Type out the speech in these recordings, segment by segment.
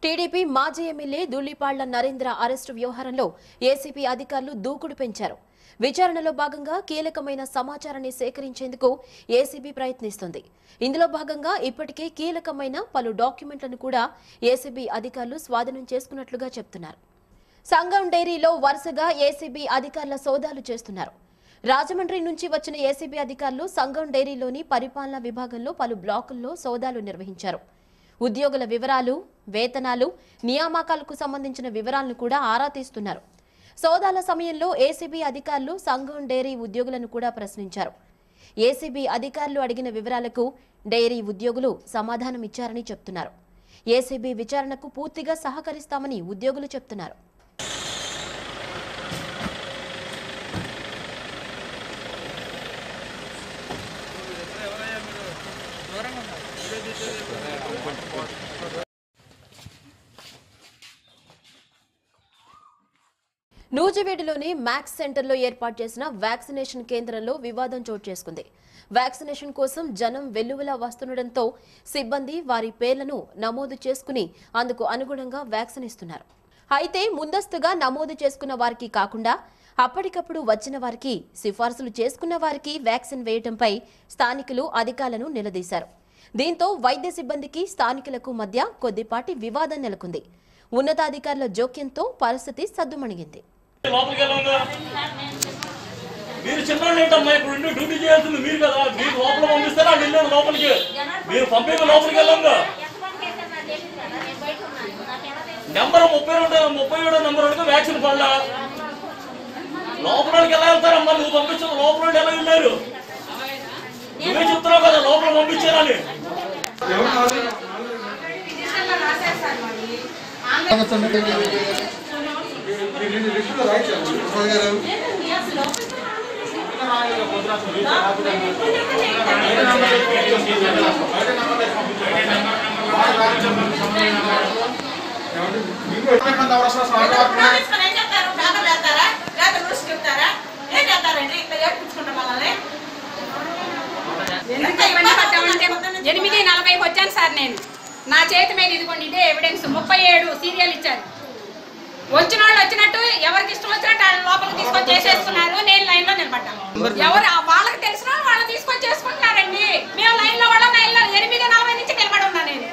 TDP మాజీ MLA Dhulipalla Narendra arrest వ్యవహారంలో ACB అధికారులు దూకుడు పెంచారు విచారణలో భాగంగా కీలకమైన సమాచారాన్ని సేకరించేందుకు ఏసీబీ ప్రయత్నిస్తుంది ఇందులో భాగంగా ఇప్పటికే కీలకమైన పలు డాక్యుమెంట్లను కూడా ఏసీబీ అధికారులు స్వాధీనం చేసుకున్నట్లుగా చెప్తున్నారు సంగం డైరీలో వరుసగా ఏసీబీ అధికారుల సోదాలు చేస్తున్నారు రాజమండ్రి నుంచి వచ్చిన ఏసీబీ అధికారులు సంగం డైరీలోని పరిపాలనా విభాగంలో పలు బ్లాకుల్లో సోదాలు నిర్వహించారు ఉద్యోగుల వివరాలు వేతనాలు నియామకాలకు సంబంధించిన వివరాలను కూడా ఆరా తీస్తున్నారు సోదాల సమయంలో ఏసీబీ అధికారులు సంఘం డైరీ ఉద్యోగులను కూడా ప్రశ్నించారు ఏసీబీ అధికారులు అడిగిన వివరాలకు డైరీ ఉద్యోగులు సమాధానం ఇచ్చారని చెప్తున్నారు ఏసీబీ విచారణకు పూర్తిగా సహకరిస్తామని ఉద్యోగులు చెప్తున్నారు నూజివీడులోని మ్యాక్స్ సెంటర్లో ఏర్పాటు చేసిన వ్యాక్సినేషన్ కేంద్రంలో వివాదం చోటు చేసుకుంది వ్యాక్సినేషన్ కోసం జనం వెల్లువలా వస్తుండటంతో సిబ్బంది వారి పేర్లను నమోదు చేసుకుని అందుకు అనుగుణంగా వ్యాక్సిన్ ఇస్తున్నారు అయితే ముందస్తుగా నమోదు చేసుకున్న వారికి కాకుండా అప్పటికప్పుడు వచ్చిన వారికి సిఫార్సులు చేసుకున్న వారికి వ్యాక్సిన్ వేయడంపై స్థానికులు అధికారులను నిలదీశారు దీంతో వైద్య సిబ్బందికి స్థానికులకు మధ్య కొద్దిపాటి వివాదం నెలకొంది ఉన్నతాధికారుల జోక్యంతో పరిస్థితి సద్దుమణిగింది లోపలికి వెళ్ళంగా మీరు చిన్నోళ్ళు ఏంటమ్మా ఇప్పుడు ఉండి డ్యూటీ చేయాల్సింది మీరు కదా మీరు లోపల పంపిస్తారా వాళ్ళు వెళ్ళారు లోపలికి మీరు పంపేది లోపలికి వెళ్ళంగా నెంబర్ ముప్పై రెండు ముప్పై ఏడో నెంబర్ వరకు వ్యాక్సిన్ పడలా లోపలికి ఎలా వెళ్తారమ్మా నువ్వు పంపించిన లోపల ఎలా వెళ్ళారు నువ్వే చెప్తున్నావు కదా లోపల పంపించారని తీసుకొని ఏం చేస్తారు? పేపర్లు వేస్తారా? లేదా న్యూస్ చెప్తారా? ఏం చేస్తారండి? ఇట్లా ఏడ్పించుకుంటాం మనల్ని? ఎంత ఇబ్బంది పడ్డామంటే ఎనిమిది నలభైకి వచ్చాను సార్ నేను నా చేతి మీద ఇదిగోండి ఇదే ఎవిడెన్స్ ముప్పై ఏడు సీరియల్ ఇచ్చారు వచ్చిన వాళ్ళు వచ్చినట్టు ఎవరికి ఇష్టం వచ్చినట్టు వాళ్ళ లోపలికి తీసుకొని చేసేస్తున్నారు నేను లైన్ లో నిలబడ్డాను ఎవరు ఆ వాళ్ళకి తెలిసిన వాళ్ళు వాళ్ళని తీసుకొని చేసుకుంటున్నారండి మేము లైన్ లో కూడా లైన్ లో ఎనిమిది నలభై నుంచి నిలబడి ఉన్నా నేను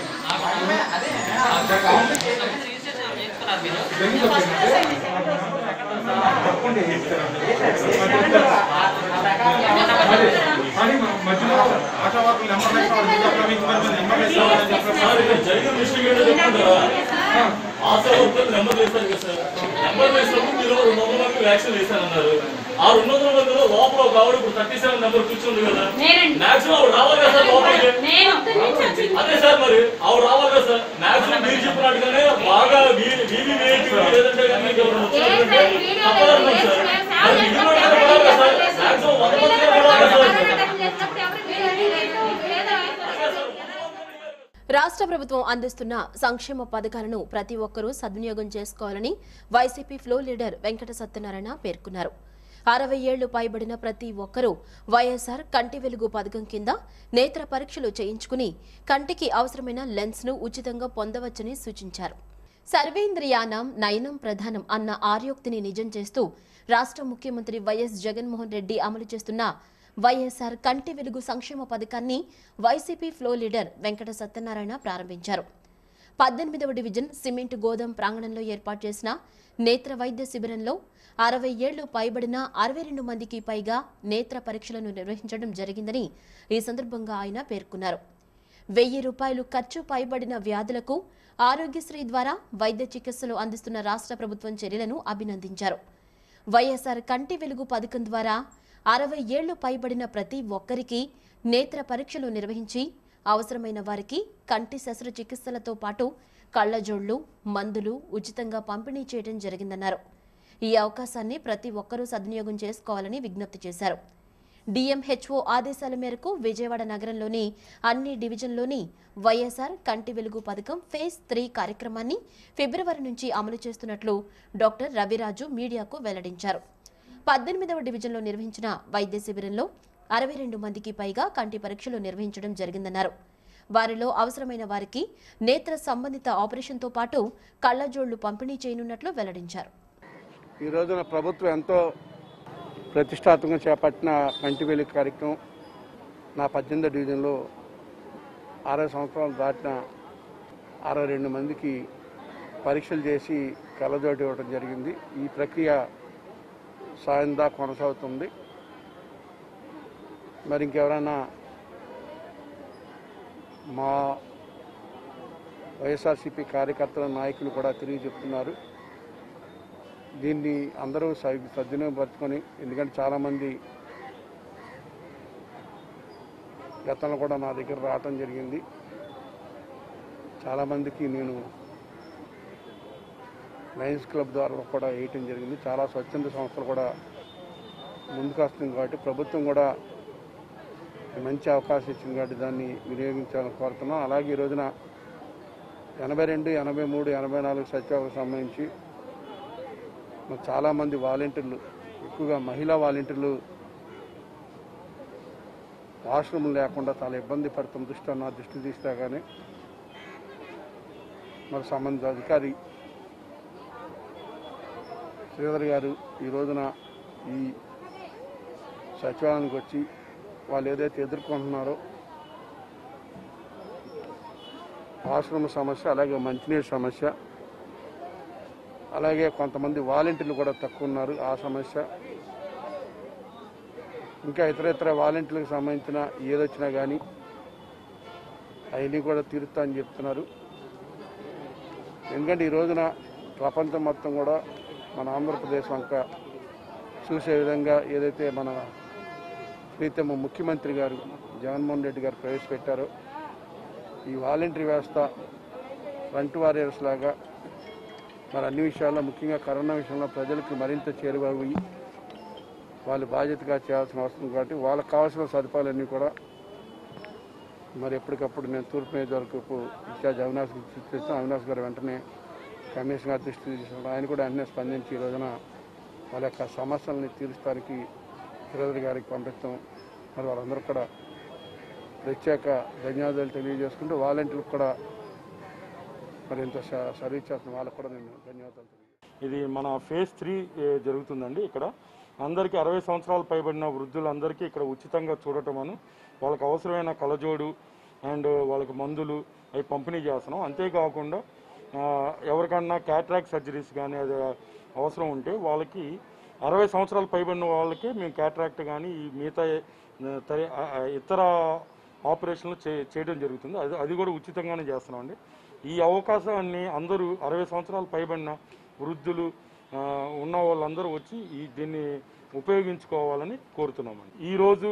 సార్ ఇక్కడ జరిగిన విషయం ఏంటో చెప్పుకుంటారా ఆశా వర్కర్ నెంబర్ వేస్తారు కదా సార్ నెంబర్ వేసినప్పుడు మీరు రెండు వందల మంది వ్యాక్సిన్ వేశారన్నారు ఆ రెండు వందల మందిలో లోపల ఒక ఆవిడ ఇప్పుడు థర్టీ సెవెన్ నెంబర్ కూర్చుంది కదా నేనండి మాక్సిమం ఆవిడ రావాలి కదా సార్ లోపలికి నేను అదే సార్ మరి ఆవిడ రావాలి కదా సార్ మాక్సిమం మీరు చెప్పినట్టుగానే బాగా వీవి లేదంటే కానీ మీకు ఎవరైనా వచ్చారంటే తప్పదనుకోండి సార్ మరి మిగిలిన వాళ్ళు కూడా రావాలి కదా సార్ మాక్సిమం వంద మంది రావాలి కదా సార్ రాష్ట్ర ప్రభుత్వం అందిస్తున్న సంక్షేమ పథకాలను ప్రతి ఒక్కరూ సద్వినియోగం చేసుకోవాలని YCP floor leader Venkata Satyanarayana పేర్కొన్నారు అరవై ఏళ్లు పైబడిన ప్రతి ఒక్కరూ వైఎస్ఆర్ కంటి వెలుగు పథకం కింద నేత్ర పరీక్షలు చేయించుకుని కంటికి అవసరమైన లెన్స్ ను ఉచితంగా పొందవచ్చని సూచించారు సర్వేంద్రియానం నయనం ప్రధానం అన్న ఆర్యోక్తిని నిజం చేస్తూ రాష్ట్ర ముఖ్యమంత్రి వైఎస్ జగన్మోహన్ రెడ్డి అమలు చేస్తున్న వైఎస్ఆర్ కంటి వెలుగు సంక్షేమ పథకాన్ని YCP floor leader Venkata Satyanarayana ప్రారంభించారు పద్దెనిమిదవ డివిజన్ సిమెంట్ గోదాం ప్రాంగణంలో ఏర్పాటు చేసిన నేత్ర వైద్య శిబిరంలో అరవై ఏళ్లు పైబడిన అరవై రెండు మందికి పైగా నేత్ర పరీక్షలను నిర్వహించడం జరిగిందని ఈ సందర్భంగా ఆయన పేర్కొన్నారు వెయ్యి రూపాయలు ఖర్చు పైబడిన వ్యాధులకు ఆరోగ్యశ్రీ ద్వారా వైద్య చికిత్సలు అందిస్తున్న రాష్ట్ర ప్రభుత్వం చర్యలను అభినందించారు వైఎస్ఆర్ కంటి వెలుగు పథకం ద్వారా అరవై ఏళ్లు పైబడిన ప్రతి ఒక్కరికి నేత్ర పరీక్షలు నిర్వహించి అవసరమైన వారికి కంటి శస్త్రచికిత్సలతో పాటు కళ్లజోళ్లు మందులు ఉచితంగా పంపిణీ చేయడం జరిగిందన్నారు ఈ అవకాశాన్ని ప్రతి ఒక్కరూ సద్వినియోగం చేసుకోవాలని విజ్ఞప్తి చేశారు డిఎంహెచ్ఓ ఆదేశాల మేరకు విజయవాడ నగరంలోని అన్ని డివిజన్లోని వైఎస్ఆర్ కంటి వెలుగు పథకం ఫేజ్ త్రీ కార్యక్రమాన్ని ఫిబ్రవరి నుంచి అమలు చేస్తున్నట్లు డాక్టర్ రవిరాజు మీడియాకు వెల్లడించారు పద్దెనిమిదవ డివిజన్లో నిర్వహించిన వైద్య శిబిరంలో అరవై రెండు మందికి పైగా కంటి పరీక్షలు నిర్వహించడం జరిగిందన్నారు వారిలో అవసరమైన వారికి నేత్ర సంబంధిత ఆపరేషన్తో పాటు కళ్లజోళ్లు పంపిణీ చేయనున్నట్లు వెల్లడించారు ఈ రోజున ప్రభుత్వం ఎంతో ప్రతిష్టాత్మకంగా చేపట్టిన కంటి వెలుగు కార్యక్రమం నా పద్దెనిమిదో డివిజన్లో అరవై సంవత్సరాలు దాటిన అరవై రెండు మందికి పరీక్షలు చేసి కళ్ళజోటి ఇవ్వడం జరిగింది ఈ ప్రక్రియ సాయందా కొనసాగుతుంది మరి ఇంకెవరైనా మా వైఎస్ఆర్సీపీ కార్యకర్తల నాయకులు కూడా తిరిగి చెప్తున్నారు దీన్ని అందరూ స- సద్వినియోగపరచుకొని ఎందుకంటే చాలామంది గతంలో కూడా నా దగ్గర రావటం జరిగింది చాలామందికి నేను లయన్స్ క్లబ్ ద్వారా కూడా వేయటం జరిగింది చాలా స్వచ్ఛంద సంస్థలు కూడా ముందుకు వస్తుంది కాబట్టి ప్రభుత్వం కూడా మంచి అవకాశం ఇచ్చింది కాబట్టి దాన్ని వినియోగించాలని కోరుతున్నాం అలాగే ఈ రోజున ఎనభై రెండు ఎనభై మూడు ఎనభై నాలుగు సచివాలకు సంబంధించి మరి చాలామంది వాలంటీర్లు ఎక్కువగా మహిళా వాలంటీర్లు వాష్రూమ్ లేకుండా చాలా ఇబ్బంది పడుతున్న దృష్టి నా దృష్టి తీస్తే కానీ మరి సంబంధిత అధికారి శ్రీధర్ గారు ఈ రోజున ఈ సచివాలయానికి వచ్చి వాళ్ళు ఏదైతే ఎదుర్కొంటున్నారో వాష్రూమ్ సమస్య అలాగే మంచినీటి సమస్య అలాగే కొంతమంది వాలంటీర్లు కూడా తక్కువ ఉన్నారు ఆ సమస్య ఇంకా ఇతర ఇతర వాలంటీర్లకు సంబంధించిన ఏదొచ్చినా కానీ అవన్నీ కూడా తీరుతా అని చెప్తున్నారు ఎందుకంటే ఈ రోజున ప్రపంచం మొత్తం కూడా మన ఆంధ్రప్రదేశ్ వంక చూసే విధంగా ఏదైతే మన ప్రీతమ ముఖ్యమంత్రి గారు జగన్మోహన్ రెడ్డి గారు ప్రవేశపెట్టారో ఈ వాలంటరీ వ్యవస్థ ఫ్రంట్ వారియర్స్ లాగా మరి అన్ని విషయాల్లో ముఖ్యంగా కరోనా విషయంలో ప్రజలకు మరింత చేరువవి వాళ్ళు బాధ్యతగా చేయాల్సిన అవసరం కాబట్టి వాళ్ళకి కావాల్సిన సదుపాయాలన్నీ కూడా మరి ఎప్పటికప్పుడు నేను తూర్పు నియోజకవర్గపు ఇన్ఛార్జ్ అవినాష్ చేస్తాను అవినాష్ గారు వెంటనే కమిషన్ గారి దృష్టి తీసుకున్నారు ఆయన కూడా వెంటనే స్పందించి ఈ రోజున వాళ్ళ యొక్క సమస్యల్ని తీర్చడానికి శ్రీధర్ గారికి పంపిస్తాం మరి వాళ్ళందరూ కూడా ప్రత్యేక ధన్యవాదాలు తెలియజేసుకుంటూ వాలంటీర్లకు కూడా మరి ఇంత స- సర్వీస్ చేస్తున్న వాళ్ళకు కూడా నేను ధన్యవాదాలు తెలియజేస్తాను ఇది మన ఫేజ్ త్రీ ఏ, జరుగుతుందండి ఇక్కడ అందరికీ అరవై సంవత్సరాలు పైబడిన వృద్ధులందరికీ ఇక్కడ ఉచితంగా చూడటం అను వాళ్ళకి అవసరమైన కలజోడు అండ్ వాళ్ళకి మందులు అవి పంపిణీ చేస్తున్నాం అంతేకాకుండా ఆ, ఎవరికన్నా క్యాట్రాక్ సర్జరీస్ కానీ అది అవసరం ఉంటే వాళ్ళకి అరవై సంవత్సరాలు పైబడిన వాళ్ళకి మేము క్యాట్రాక్ట్ కానీ ఈ మిగతా ఆ, తరి- ఆ, ఆ, ఇతర ఆపరేషన్లు చే చేయడం జరుగుతుంది అది అది కూడా ఉచితంగానే చేస్తున్నామండి ఈ అవకాశాన్ని అందరూ అరవై సంవత్సరాలు పైబడిన వృద్ధులు ఆ, ఉన్న వాళ్ళందరూ వచ్చి ఈ దీన్ని ఉపయోగించుకోవాలని కోరుతున్నామండి ఈరోజు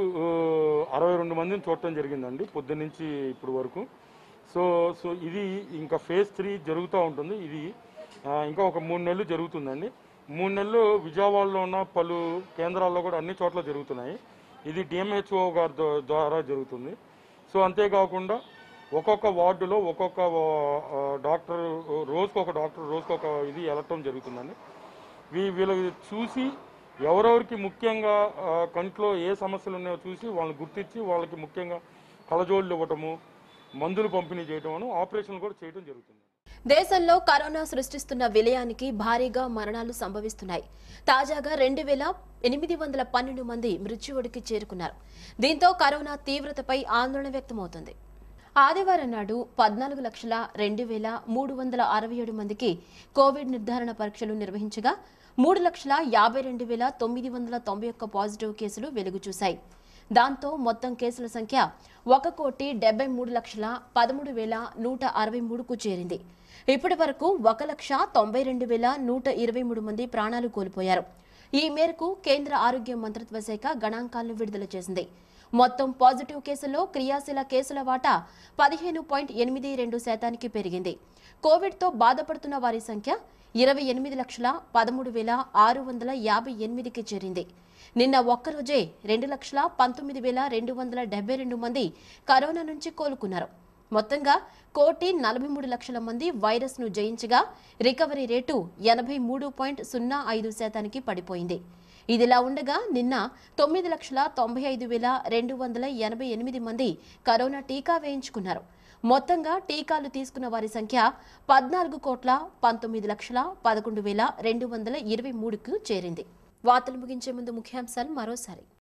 అరవై రెండు మందిని చూడటం జరిగిందండి పొద్దున్నుంచి ఇప్పుడు వరకు సో సో ఇది ఇంకా ఫేజ్ త్రీ జరుగుతూ ఉంటుంది ఇది ఆ, ఇంకా ఒక మూడు నెలలు జరుగుతుందండి మూడు నెలలు విజయవాడలో ఉన్న పలు కేంద్రాల్లో కూడా అన్ని చోట్ల జరుగుతున్నాయి ఇది డిఎంహెచ్ఓ గారి ద్వా- ద్వారా జరుగుతుంది సో అంతేకాకుండా ఒక్కొక్క వార్డులో ఒక్కొక్క ఆ, డాక్టర్ రోజుకొక ఒక డాక్టర్ రోజుకొక ఒక ఇది వెళ్ళటం జరుగుతుందండి వీ వీళ్ళకి చూసి ఎవరెవరికి ముఖ్యంగా ఆ, కంట్లో ఏ సమస్యలు ఉన్నాయో చూసి వాళ్ళని గుర్తించి వాళ్ళకి ముఖ్యంగా కలజోళ్ళు ఇవ్వటము మందులు పంపిణీ చేయటం ఆపరేషన్ కూడా చేయడం జరుగుతుంది దేశంలో కరోనా సృష్టిస్తున్న విలయానికి భారీగా మరణాలు సంభవిస్తున్నాయి తాజాగా రెండు వేల ఎనిమిది వందల పన్నెండు మంది మృత్యువుడికి చేరుకున్నారు దీంతో కరోనా తీవ్రతపై ఆందోళన వ్యక్తమవుతుంది ఆదివారం నాడు పద్నాలుగు లక్షల రెండు వేల మూడు వందల అరవై ఏడు మందికి కోవిడ్ నిర్ధారణ పరీక్షలు నిర్వహించగా మూడు లక్షల యాభై రెండు వేల తొమ్మిది వందల తొంభై ఒక్క పాజిటివ్ కేసులు వెలుగు చూశాయి దాంతో మొత్తం కేసుల సంఖ్య ఒక కోటి డెబ్బై మూడు లక్షల పదమూడు వేల నూట అరవై మూడుకు చేరింది ఇప్పటి వరకు ఒక లక్ష తొంభై రెండు వేల నూట ఇరవై మూడు మంది ప్రాణాలు కోల్పోయారు ఈ మేరకు కేంద్ర ఆరోగ్య మంత్రిత్వ శాఖ గణాంకాలను విడుదల చేసింది మొత్తం పాజిటివ్ కేసుల్లో క్రియాశీల కేసుల వాటా పదిహేను పాయింట్ ఎనిమిది రెండు శాతానికి పెరిగింది కోవిడ్తో బాధపడుతున్న వారి సంఖ్య ఇరవై ఎనిమిది లక్షల పదమూడు వేల ఆరు వందల యాభై ఎనిమిదికి చేరింది నిన్న ఒక్కరోజే రెండు లక్షల పంతొమ్మిది వేల రెండు వందల డెబ్బై రెండు మంది కరోనా నుంచి కోలుకున్నారు మొత్తంగా కోటి నలభై మూడు లక్షల మంది వైరస్ ను జయించగా రికవరీ రేటు ఎనభై మూడు పాయింట్ సున్నా ఐదు శాతానికి పడిపోయింది ఇదిలా ఉండగా నిన్న తొమ్మిది లక్షల తొంభై ఐదు వేల రెండు వందల ఎనభై ఎనిమిది మంది కరోనా టీకా వేయించుకున్నారు మొత్తంగా టీకాలు తీసుకున్న వారి సంఖ్య పద్నాలుగు కోట్ల పంతొమ్మిది లక్షల పదకొండు వేల రెండు వందల ఇరవై మూడుకు చేరింది వార్తలు ముగించే ముందు ముఖ్యాంశాలు మరోసారి